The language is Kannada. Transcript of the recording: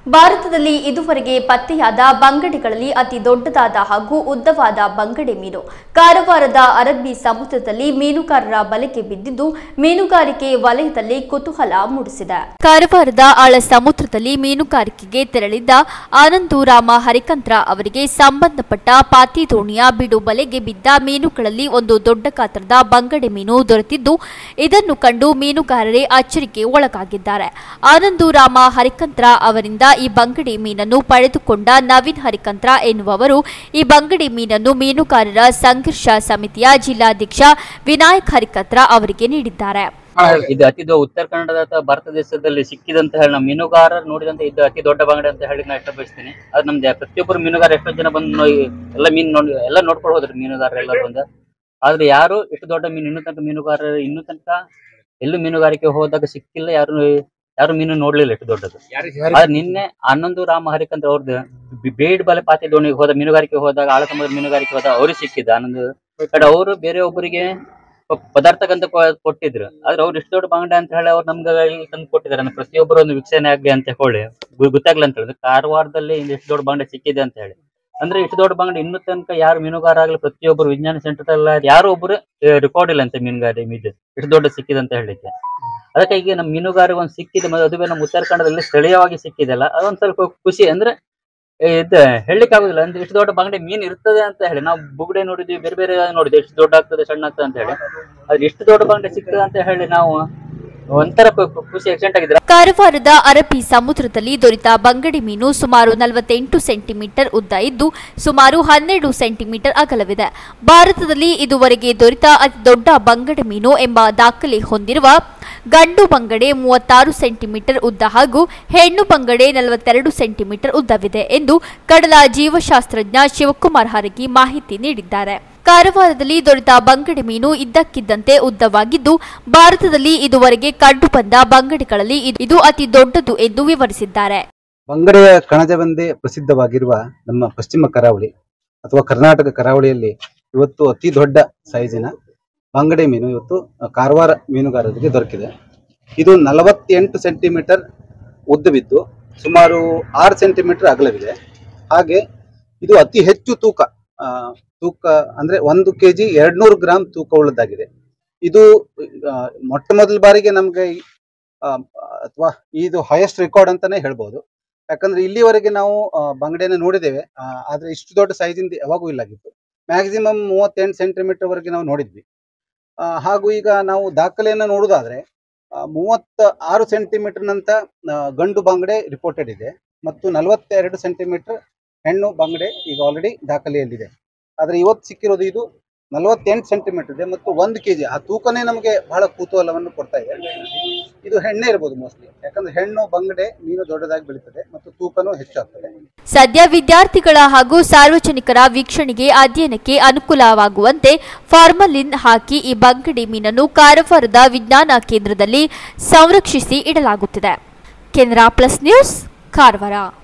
ಭಾರತದಲ್ಲಿ ಇದುವರೆಗೆ ಪತ್ತೆಯಾದ ಬಂಗಡೆಗಳಲ್ಲಿ ಅತಿ ದೊಡ್ಡದಾದ ಹಾಗೂ ಉದ್ದವಾದ ಬಂಗಡೆ ಮೀನು ಕಾರವಾರದ ಅರಬ್ಬಿ ಸಮುದ್ರದಲ್ಲಿ ಮೀನುಗಾರರ ಬಲೆಗೆ ಬಿದ್ದಿದ್ದು ಮೀನುಗಾರಿಕೆ ವಲಯದಲ್ಲಿ ಕುತೂಹಲ ಮೂಡಿಸಿದೆ ಕಾರವಾರದ ಆಳ ಸಮುದ್ರದಲ್ಲಿ ಮೀನುಗಾರಿಕೆಗೆ ತೆರಳಿದ್ದ ಆನಂದು ರಾಮ ಹರಿಕಂತ್ರ ಅವರಿಗೆ ಸಂಬಂಧಪಟ್ಟ ಪಾತಿ ದೋಣಿಯ ಬಿಡು ಬಲೆಗೆ ಬಿದ್ದ ಮೀನುಗಳಲ್ಲಿ ಒಂದು ದೊಡ್ಡ ಗಾತ್ರದ ಬಂಗಡೆ ಮೀನು ದೊರೆತಿದ್ದು ಇದನ್ನು ಕಂಡು ಮೀನುಗಾರರೇ ಅಚ್ಚರಿಗೆ ಒಳಗಾಗಿದ್ದಾರೆ ಆನಂದು ರಾಮ ಹರಿಕಂತ್ರ ಅವರಿಂದ ಈ ಬಂಗಡಿ ಮೀನನ್ನು ಪಡೆದುಕೊಂಡ ನವೀನ್ ಹರಿಕಂತ್ರ ಎನ್ನುವವರು ಈ ಬಂಗಡಿ ಮೀನನ್ನು ಮೀನುಗಾರರ ಸಂಘರ್ಷ ಸಮಿತಿಯ ಜಿಲ್ಲಾಧ್ಯಕ್ಷ ವಿನಾಯಕ್ ಹರಿಕಂತ್ರ ಅವರಿಗೆ ನೀಡಿದ್ದಾರೆ ಇದು ಅತಿ ದೊ ಉತ್ತರ ಕನ್ನಡದ ಅಥವಾ ಭಾರತ ದೇಶದಲ್ಲಿ ಸಿಕ್ಕಿದಂತ ಹೇಳಿ ನಮ್ಮ ಮೀನುಗಾರರು ನೋಡಿದಂತ ಇದು ಅತಿ ದೊಡ್ಡ ಬಂಗಡೆ ಅಂತ ಹೇಳಿ ನಾ ಇಷ್ಟ ಬಯಸ್ತೀನಿ ಅದು ನಮ್ದು ಪ್ರತಿಯೊಬ್ಬರು ಮೀನುಗಾರ ಎಷ್ಟೋ ಜನ ಬಂದು ನೋಡಿ ಎಲ್ಲ ಮೀನು ನೋಡಿ ಎಲ್ಲ ನೋಡ್ಕೊಂಡು ಹೋದ್ರಿ ಮೀನುಗಾರರು ಎಲ್ಲ ಬಂದು ಆದ್ರೆ ಯಾರು ಇಷ್ಟು ದೊಡ್ಡ ಮೀನು ಇನ್ನೂ ತನಕ ಮೀನುಗಾರರು ಇನ್ನೂ ತನಕ ಎಲ್ಲೂ ಮೀನುಗಾರಿಕೆ ಹೋದಾಗ ಸಿಕ್ಕಿಲ್ಲ ಯಾರು ಯಾರು ಮೀನು ನೋಡ್ಲಿಲ್ಲ ಇಷ್ಟು ದೊಡ್ಡದು ಆದ್ರೆ ನಿನ್ನೆ ಹನ್ನೊಂದು ರಾಮ ಹರಿಕಂದ್ರ ಅವ್ರದ್ದು ಬಿ- ಬೇಡ್ ಬಲೆ ಪಾತಿ ದೋಣಿಗೆ ಹೋದ ಮೀನುಗಾರಿಕೆ ಹೋದಾಗ ಆಳ ಸಮುದ್ರ ಮೀನುಗಾರಿಕೆ ಹೋದಾಗ ಅವ್ರಿಗೆ ಸಿಕ್ಕಿದ್ದ ಆನಂದ್ ಕಡೆ ಅವರು ಬೇರೆ ಒಬ್ಬರಿಗೆ ಪ- ಪದಾರ್ಥಕ್ಕಂತ ಕೊ- ಕೊಟ್ಟಿದ್ರು ಆದ್ರೆ ಅವ್ರು ಇಷ್ಟು ದೊಡ್ಡ ಬಾಂಡೆ ಅಂತ ಹೇಳಿ ಅವ್ರು ನಮ್ಗೆ ಇಲ್ಲಿ ತಂದು ಕೊಟ್ಟಿದ್ದಾರೆ ಅಂದ್ರೆ ಪ್ರತಿಯೊಬ್ಬರು ಒಂದು ವೀಕ್ಷಣೆ ಆಗ್ಲಿ ಅಂತ ಹೇಳಿ ಗು- ಗೊತ್ತಾಗ್ಲಿ ಅಂತ ಹೇಳಿದ್ರೆ ಕಾರವಾರದಲ್ಲಿ ಇಲ್ಲಿ ಇಷ್ಟು ದೊಡ್ಡ ಬಾಂಡೆ ಸಿಕ್ಕಿದೆ ಅಂತ ಹೇಳಿ ಅಂದ್ರೆ ಇಷ್ಟು ದೊಡ್ಡ ಬಾಂಡೆ ಇನ್ನೂ ತನಕ ಯಾರು ಮೀನುಗಾರ ಆಗ್ಲಿ ಪ್ರತಿಯೊಬ್ಬರು ವಿಜ್ಞಾನ ಸೆಂಟರ್ ಎಲ್ಲ ಯಾರು ಒಬ್ರು ರೆಕಾರ್ಡ್ ಇಲ್ಲ ಅಂತ ಮೀನುಗಾರ ಮೀದು ಇಷ್ಟು ದೊಡ್ಡ ಸಿಕ್ಕಿದೆ ಅಂತ ಹೇಳಿಕ್ಕೆ ಅದಕ್ಕೆ ಈಗ ನಮ್ಮ ಮೀನುಗಾರಿಗೆ ಒಂದು ಸಿಕ್ಕಿದೆ ಮತ್ತೆ ಅದುವೇ ನಮ್ಮ ಉತ್ತರ ಕನ್ನಡದಲ್ಲಿ ಸ್ಥಳೀಯವಾಗಿ ಸಿಕ್ಕಿದೆಲ್ಲ ಅದೊಂದ್ ಸ್ವಲ್ಪ ಖುಷಿ ಅಂದ್ರೆ ಇದು ಹೇಳಲಿಕ್ಕೆ ಆಗುದಿಲ್ಲ ಅಂದ್ರೆ ಇಷ್ಟು ದೊಡ್ಡ ಬಂಗಡೆ ಮೀನು ಇರ್ತದೆ ಅಂತ ಹೇಳಿ ನಾವು ಬುಗುಡೆ ನೋಡಿದ್ವಿ ಬೇರೆ ಬೇರೆ ನೋಡಿದ್ವಿ ಎಷ್ಟು ದೊಡ್ಡ ಆಗ್ತದೆ ಸಣ್ಣ ಆಗ್ತದೆ ಅಂತ ಹೇಳಿ ಆದ್ರೆ ಇಷ್ಟು ದೊಡ್ಡ ಬಂಗಡೆ ಸಿಗ್ತದೆ ಅಂತ ಹೇಳಿ ನಾವು ಒಂಥರ ಖು- ಖು- ಖುಷಿ ಎಕ್ಸೆಂಟ್ ಆಗಿದ್ರೆ ಕಾರವಾರದ ಅರಬ್ಬಿ ಸಮುದ್ರದಲ್ಲಿ ದೊರೆತ ಬಂಗಡಿ ಮೀನು ಸುಮಾರು ನಲವತ್ತೆಂಟು ಸೆಂಟಿಮೀಟರ್ ಉದ್ದ ಇದ್ದು ಸುಮಾರು ಹನ್ನೆರಡು ಸೆಂಟಿಮೀಟರ್ ಅಗಲವಿದೆ ಭಾರತದಲ್ಲಿ ಇದುವರೆಗೆ ದೊರೆತ ಅತಿ ದೊಡ್ಡ ಬಂಗಡೆ ಮೀನು ಎಂಬ ದಾಖಲೆ ಹೊಂದಿರುವ ಗಂಡು ಬಂಗಡೆ ಮೂವತ್ತಾರು ಸೆಂಟಿಮೀಟರ್ ಉದ್ದ ಹಾಗೂ ಹೆಣ್ಣು ಬಂಗಡೆ ನಲವತ್ತೆರಡು ಸೆಂಟಿಮೀಟರ್ ಉದ್ದವಿದೆ ಎಂದು ಕಡಲ ಜೀವಶಾಸ್ತ್ರಜ್ಞ ಶಿವಕುಮಾರ್ ಹರಗಿ ಮಾಹಿತಿ ನೀಡಿದ್ದಾರೆ ಕಾರವಾರದಲ್ಲಿ ದೊರೆತ ಬಂಗಡೆ ಮೀನು ಇದ್ದಕ್ಕಿದ್ದಂತೆ ಉದ್ದವಾಗಿದ್ದು ಭಾರತದಲ್ಲಿ ಇದುವರೆಗೆ ಕಂಡುಬಂದ ಬಂಗಡೆಗಳಲ್ಲಿ ಇದು- ಇದು ಅತಿ ದೊಡ್ಡದು ಎಂದು ವಿವರಿಸಿದ್ದಾರೆ ಬಂಗಡೆಯ ಕಣಜವೆಂದೇ ಪ್ರಸಿದ್ಧವಾಗಿರುವ ನಮ್ಮ ಪಶ್ಚಿಮ ಕರಾವಳಿ ಅಥವಾ ಕರ್ನಾಟಕ ಕರಾವಳಿಯಲ್ಲಿ ಇವತ್ತು ಅತಿ ದೊಡ್ಡ ಸೈಜಿನ ಬಂಗಡೆ ಮೀನು ಇವತ್ತು ಕಾರವಾರ ಮೀನುಗಾರರಿಗೆ ದೊರಕಿದೆ ಇದು ನಲವತ್ತೆಂಟು ಸೆಂಟಿಮೀಟರ್ ಉದ್ದವಿದ್ದು ಸುಮಾರು ಆರು ಸೆಂಟಿಮೀಟರ್ ಅಗಲವಿದೆ ಹಾಗೆ ಇದು ಅತಿ ಹೆಚ್ಚು ತೂಕ ಆ, ತೂಕ ಅಂದ್ರೆ ಒಂದು ಕೆಜಿ ಎರಡ್ನೂರು ಗ್ರಾಂ ತೂಕ ಉಳ್ಳದಾಗಿದೆ ಇದು ಆ, ಮೊಟ್ಟ ಮೊದಲ ಬಾರಿಗೆ ನಮ್ಗೆ ಈ, ಆ, ಅಥವಾ ಇದು ಹೈಯೆಸ್ಟ್ ರೆಕಾರ್ಡ್ ಅಂತಾನೆ ಹೇಳ್ಬೋದು ಯಾಕಂದ್ರೆ ಇಲ್ಲಿವರೆಗೆ ನಾವು ಆ, ಬಂಗಡೆನ ನೋಡಿದ್ದೇವೆ ಆ, ಆದ್ರೆ ಇಷ್ಟು ದೊಡ್ಡ ಸೈಜಿಂದ ಯಾವಾಗೂ ಇಲ್ಲಾಗಿತ್ತು ಮ್ಯಾಕ್ಸಿಮಮ್ ಮೂವತ್ತೆಂಟು ಸೆಂಟಿಮೀಟರ್ ವರೆಗೆ ನಾವು ನೋಡಿದ್ವಿ ಆ, ಹಾಗೂ ಈಗ ನಾವು ದಾಖಲೆಯನ್ನು ನೋಡುವುದಾದ್ರೆ ಮೂವತ್ತ ಆರು ಸೆಂಟಿಮೀಟರ್ ನಂತ ಆ, ಗಂಡು ಬಂಗಡೆ ರಿಪೋರ್ಟೆಡ್ ಇದೆ ಮತ್ತು ನಲವತ್ತೆರಡು ಸೆಂಟಿಮೀಟರ್ ಹೆಣ್ಣು ಬಂಗಡೆ ಈಗ ಆಲ್ರೆಡಿ ದಾಖಲೆಯಲ್ಲಿದೆ ಆದ್ರೆ ಇವತ್ತು ಸಿಕ್ಕಿರೋದು ಇದು ನಲವತ್ತೆಂಟು ಸೆಂಟಿಮೀಟರ್ ಇದೆ ಮತ್ತು ಒಂದು ಕೆಜಿ ಆ ತೂಕನೇ ನಮಗೆ ಬಹಳ ಕುತೂಹಲವನ್ನು ಕೊಡ್ತಾ ಇದೆ ಇದು ಹೆಣ್ಣೆ ಇರ್ಬೋದು ಮೋಸ್ಟ್ಲಿ ಯಾಕಂದ್ರೆ ಹೆಣ್ಣು ಬಂಗಡೆ ಮೀನು ದೊಡ್ಡದಾಗಿ ಬೆಳೀತದೆ ಮತ್ತು ತೂಕನೂ ಹೆಚ್ಚಾಗ್ತದೆ ಸದ್ಯ ವಿದ್ಯಾರ್ಥಿಗಳ ಹಾಗೂ ಸಾರ್ವಜನಿಕರ ವೀಕ್ಷಣೆಗೆ ಅಧ್ಯಯನಕ್ಕೆ ಅನುಕೂಲವಾಗುವಂತೆ ಫಾರ್ಮಲಿನ್ ಹಾಕಿ ಈ ಬಂಗಡಿ ಮೀನನ್ನು ಕಾರವಾರದ ವಿಜ್ಞಾನ ಕೇಂದ್ರದಲ್ಲಿ ಸಂರಕ್ಷಿಸಿ ಇಡಲಾಗುತ್ತಿದೆ ಕೆನರಾ ಪ್ಲಸ್ ನ್ಯೂಸ್ ಕಾರವಾರ